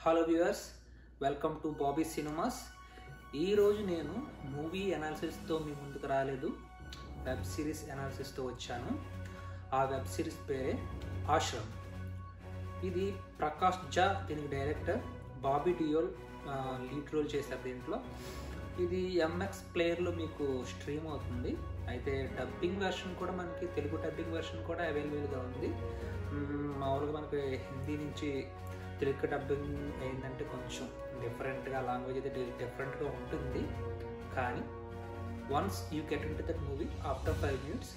hello viewers welcome to Bobby cinemas ఈరోజు నేను movie అనాలిసిస్తో మీ ముందుకు రాలేదు వెబ్ సిరీస్ అనాలిసిస్తో వచ్చాను ఆ వెబ్ సిరీస్ పేరే ఆశ్రమ్ ఇది ప్రకాష్ జా దీనికి director Bobby Deol lead role చేశారు దీంట్లో ఇది ఎంఎక్స్ ప్లేయర్లో మీకు స్ట్రీమ్ అవుతుంది అయితే డబ్బింగ్ వెర్షన్ కూడా మనకి తెలుగు డబ్బింగ్ వెర్షన్ కూడా అవైలబుల్గా ఉంది మ్మ్, మామూలుగా మనకి హిందీ నుంచి తెలుగు డబ్బింగ్ అయిందంటే కొంచెం డిఫరెంట్గా లాంగ్వేజ్ అయితే డిఫరెంట్గా ఉంటుంది కానీ once you get into that movie after five minutes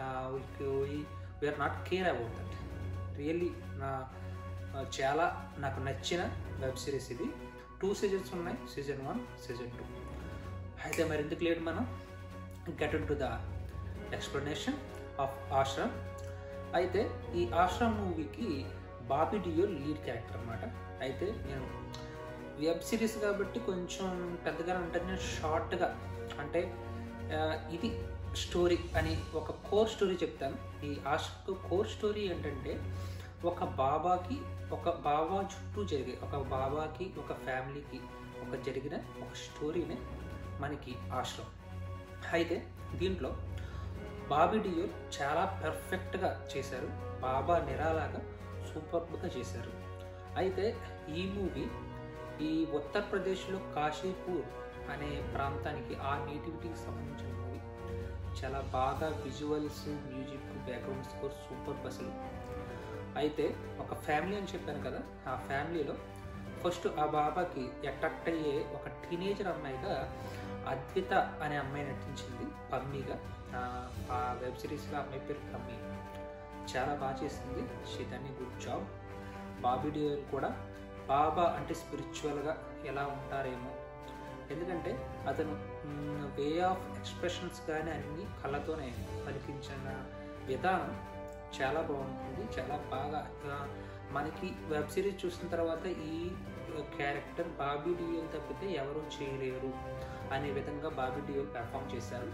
we are not care about that really నా ఆ, చాలా నాకు నచ్చిన వెబ్ సిరీస్ ఇది టూ సీజన్స్ ఉన్నాయి సీజన్ వన్ సీజన్ టూ అయితే మరి ఎందుకు లేట్ మనం get into the explanation of Aashram అయితే ఈ ఆశ్రమ్ మూవీకి బాబీ డియో లీడ్ క్యారెక్టర్ అనమాట అయితే నేను వెబ్ సిరీస్ కాబట్టి కొంచెం పెద్దగా ఉంటుంది నేను షార్ట్గా అంటే ఆ, ఇది స్టోరీ అని ఒక కోర్ స్టోరీ చెప్తాను ఈ ఆశ్రమ్ కోర్ స్టోరీ ఏంటంటే ఒక బాబాకి ఒక బాబా చుట్టూ జరిగే ఒక బాబాకి ఒక ఫ్యామిలీకి ఒక జరిగిన ఒక స్టోరీనే మనకి ఆశ్రమం అయితే దీంట్లో బాబీ డియోల్ చాలా పెర్ఫెక్ట్గా చేశారు బాబా నిరాలాగా సూపర్గా చేశారు అయితే ఈ మూవీ ఈ ఉత్తరప్రదేశ్లో కాశీపూర్ అనే ప్రాంతానికి ఆ నేటివిటీకి సంబంధించిన మూవీ చాలా బాగా visuals music background score super అసలు అయితే ఒక ఫ్యామిలీ అని చెప్పాను కదా ఆ ఫ్యామిలీలో ఫస్ట్ ఆ బాబాకి అట్రాక్ట్ అయ్యే ఒక టీనేజర్ అమ్మాయిగా అద్విత అనే అమ్మాయి నటించింది పమ్మీగా ఆ, ఆ వెబ్ సిరీస్లో అమ్మాయి పేరు పమ్మీ చాలా బాగా చేసింది షీతని గుడ్ జాబ్ బాబీ డియోల్ కూడా బాబా అంటే స్పిరిచువల్గా ఎలా ఉంటారేమో ఎందుకంటే అతను వే ఆఫ్ ఎక్స్ప్రెషన్స్ కానీ అన్ని కళ్ళతోనే పలికించిన విధానం చాలా బాగుంటుంది చాలా బాగా ఆ, మనకి వెబ్ సిరీస్ చూసిన తర్వాత ఈ క్యారెక్టర్ బాబీ డియోల్ తప్పితే ఎవరూ చేయలేరు అనే విధంగా బాబీ డియోల్ పెర్ఫామ్ చేశారు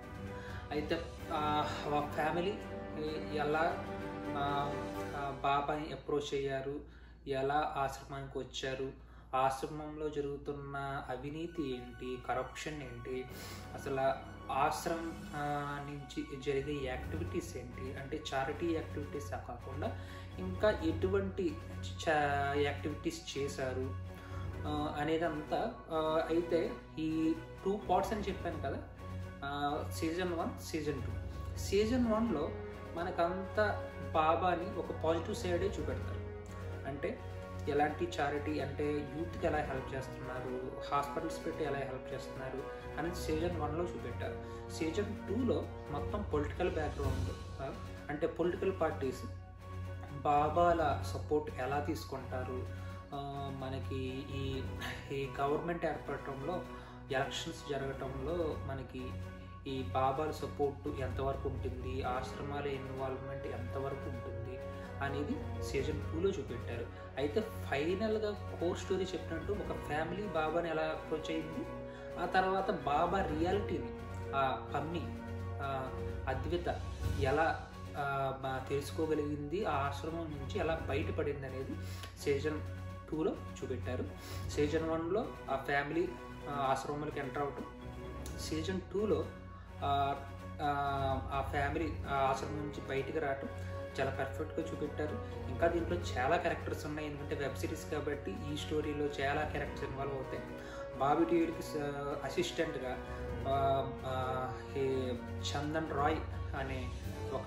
అయితే ఫ్యామిలీ ఎలా ఆ, ఆ బాబాని అప్రోచ్ అయ్యారు ఎలా ఆశ్రమానికి వచ్చారు ఆశ్రమంలో జరుగుతున్న అవినీతి ఏంటి కరప్షన్ ఏంటి అసలు ఆశ్రమం ఆ, నుంచి జరిగే యాక్టివిటీస్ ఏంటి అంటే చారిటీ యాక్టివిటీస్ కాకుండా ఇంకా ఎటువంటి చా- యాక్టివిటీస్ చేశారు ఆ, అనేదంతా ఆ, అయితే ఈ టూ పార్ట్స్ అని చెప్పాను కదా season one season two season వన్లో మనకంతా బాబాని ఒక పాజిటివ్ సైడే చూపెడతారు అంటే ఎలాంటి చారిటీ అంటే యూత్కి ఎలా హెల్ప్ చేస్తున్నారు హాస్పిటల్స్ పెట్టి ఎలా హెల్ప్ చేస్తున్నారు అనేది సీజన్ వన్లో చూపెట్టారు సీజన్ టూలో మొత్తం పొలిటికల్ బ్యాక్గ్రౌండ్ అంటే పొలిటికల్ పార్టీస్ బాబాల సపోర్ట్ ఎలా తీసుకుంటారు ఆ, మనకి ఈ ఈ గవర్నమెంట్ ఏర్పడటంలో ఎలక్షన్స్ జరగటంలో మనకి ఈ బాబాల సపోర్ట్ ఎంతవరకు ఉంటుంది ఆశ్రమాల ఇన్వాల్వ్మెంట్ ఎంతవరకు ఉంటుంది అనేది సీజన్ టూలో చూపెట్టారు అయితే ఫైనల్గా కోర్ స్టోరీ చెప్పినట్టు ఒక ఫ్యామిలీ బాబాని ఎలా అప్రోచ్ అయింది ఆ తర్వాత బాబా రియాలిటీని ఆ పమ్మి ఆ, అద్విత ఎలా ఆ, మా- తెలుసుకోగలిగింది ఆ ఆశ్రమం నుంచి ఎలా బయటపడింది అనేది సీజన్ టూలో చూపెట్టారు సీజన్ వన్లో ఆ ఫ్యామిలీ ఆ, ఆశ్రమంలోకి ఎంటర్ అవటం సీజన్ టూలో ఆ ఫ్యామిలీ ఆ ఆశ్రమం నుంచి బయటికి రావటం చాలా పర్ఫెక్ట్గా చూపెట్టారు ఇంకా దీంట్లో చాలా క్యారెక్టర్స్ ఉన్నాయి ఎందుకంటే వెబ్ సిరీస్ కాబట్టి ఈ స్టోరీలో చాలా క్యారెక్టర్స్ ఇన్వాల్వ్ అవుతాయి బాబీ టీవీకి అసిస్టెంట్గా ఈ చందన్ రాయ్ అనే ఒక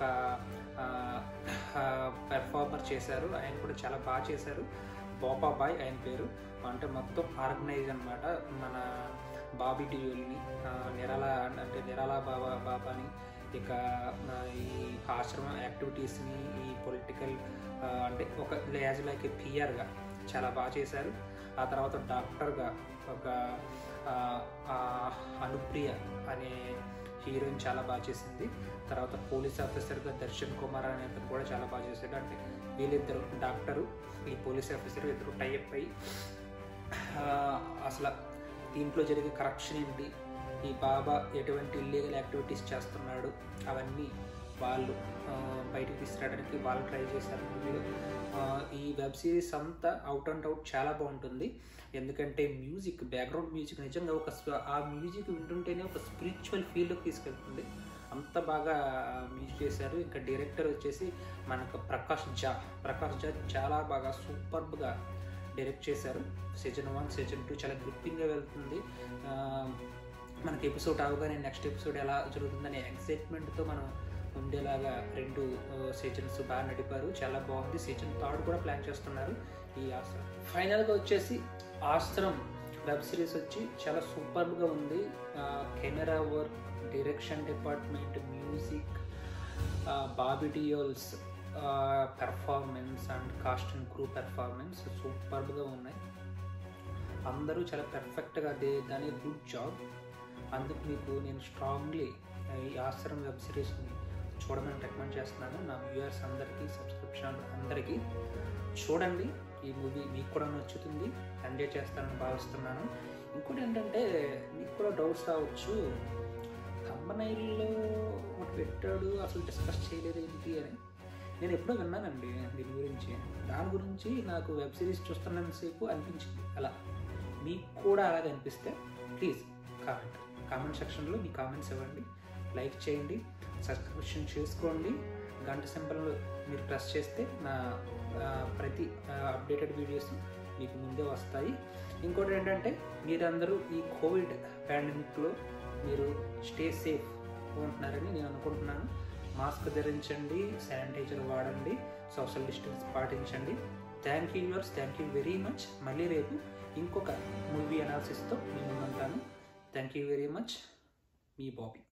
పెర్ఫార్మర్ చేశారు ఆయన కూడా చాలా బాగా చేశారు బోపా బాయ్ ఆయన పేరు అంటే మొత్తం ఆర్గనైజ్ అనమాట మన బాబీ టీవీని నిరాల అంటే నిరాల బాబా బాబాని ఇక ఆ, ఈ ఆశ్రమ యాక్టివిటీస్ని ఈ పొలిటికల్ అంటే ఒక యాజ్ లైక్ పిఆర్గా చాలా బాగా చేశారు ఆ తర్వాత డాక్టర్గా ఒక ఆ, ఆ, అనుప్రియ అనే హీరోయిన్ చాలా బాగా చేసింది తర్వాత పోలీస్ ఆఫీసర్గా దర్శన్ కుమార్ అనే అతను కూడా చాలా బాగా చేశాడు అంటే వీళ్ళిద్దరు డాక్టరు ఈ పోలీస్ ఆఫీసర్ ఇద్దరు టైప్ అయ్యి ఆ, అసలు దీంట్లో జరిగే కరప్షన్ ఏంటి ఈ బాబా ఎటువంటి ఇల్లీగల్ యాక్టివిటీస్ చేస్తున్నాడు అవన్నీ వాళ్ళు ఆ, బయటికి తీసుకురావడానికి వాళ్ళు ట్రై చేశారు మూవీలో ఆ, ఈ వెబ్ సిరీస్ అంతా అవుట్ అండ్ అవుట్ చాలా బాగుంటుంది ఎందుకంటే మ్యూజిక్ బ్యాక్గ్రౌండ్ మ్యూజిక్ నిజంగా ఒక స్వ- ఆ మ్యూజిక్ వింటుంటేనే ఒక స్పిరిచువల్ ఫీల్డ్కి తీసుకెళ్తుంది అంత బాగా మ్యూజిక్ చేశారు ఇంకా డైరెక్టర్ వచ్చేసి మనకు ప్రకాష్ జా ప్రకాష్ జా చాలా బాగా సూపర్బ్గా డైరెక్ట్ చేశారు సీజన్ వన్ సీజన్ టూ చాలా గ్రిప్పింగ్గా వెళ్తుంది ఆ, మనకి ఎపిసోడ్ అవగానే నెక్స్ట్ ఎపిసోడ్ ఎలా జరుగుతుందనే ఎక్సైట్మెంట్తో మనం ఉండేలాగా రెండు సీజన్స్ బాగా నడిపారు చాలా బాగుంది సీజన్ థర్డ్ కూడా ప్లాన్ చేస్తున్నారు ఈ ఆశ్రమం ఫైనల్గా వచ్చేసి ఆశ్రమ్ వెబ్ సిరీస్ వచ్చి చాలా సూపర్గా ఉంది camera work direction department music Bobby Deol's performance and cast and crew performance సూపర్గా ఉన్నాయి అందరూ చాలా పెర్ఫెక్ట్గా దే దాని గుడ్ జాబ్ అందుకు మీకు నేను స్ట్రాంగ్లీ ఈ ఆశ్రమ్ వెబ్ సిరీస్ని చూడమని రికమెండ్ చేస్తున్నాను నా వ్యూయర్స్ అందరికీ సబ్స్క్రిప్షన్ అందరికీ చూడండి ఈ మూవీ మీకు కూడా నచ్చుతుంది ఎంజాయ్ చేస్తానని భావిస్తున్నాను ఇంకోటి ఏంటంటే మీకు కూడా డౌట్స్ రావచ్చు కంబనైల్లో ఒకటి పెట్టాడు అసలు డిస్కస్ చేయలేదు ఏంటి అని నేను ఎప్పుడో విన్నానండి దీని గురించి దాని గురించి నాకు వెబ్ సిరీస్ చూస్తున్నంతసేపు అనిపించింది అలా మీకు కూడా అలాగే అనిపిస్తే ప్లీజ్ కామెంట్ కామెంట్ సెక్షన్లో మీ కామెంట్స్ ఇవ్వండి లైక్ చేయండి సబ్స్క్రిప్షన్ చేసుకోండి గంట సింబల్లో మీరు ప్రెస్ చేస్తే నా ఆ, ప్రతి అప్డేటెడ్ వీడియోస్ మీకు ముందే వస్తాయి ఇంకోటి ఏంటంటే మీరందరూ ఈ కోవిడ్ పాండమిక్లో మీరు స్టే సేఫ్ ఉంటున్నారని నేను అనుకుంటున్నాను మాస్క్ ధరించండి శానిటైజర్ వాడండి సోషల్ డిస్టెన్స్ పాటించండి thank you yours thank you very much మళ్ళీ రేపు ఇంకొక మూవీ అనాలిసిస్తో మీ ముందుంటాను థ్యాంక్ యూ వెరీ మచ్ మీ బాబీ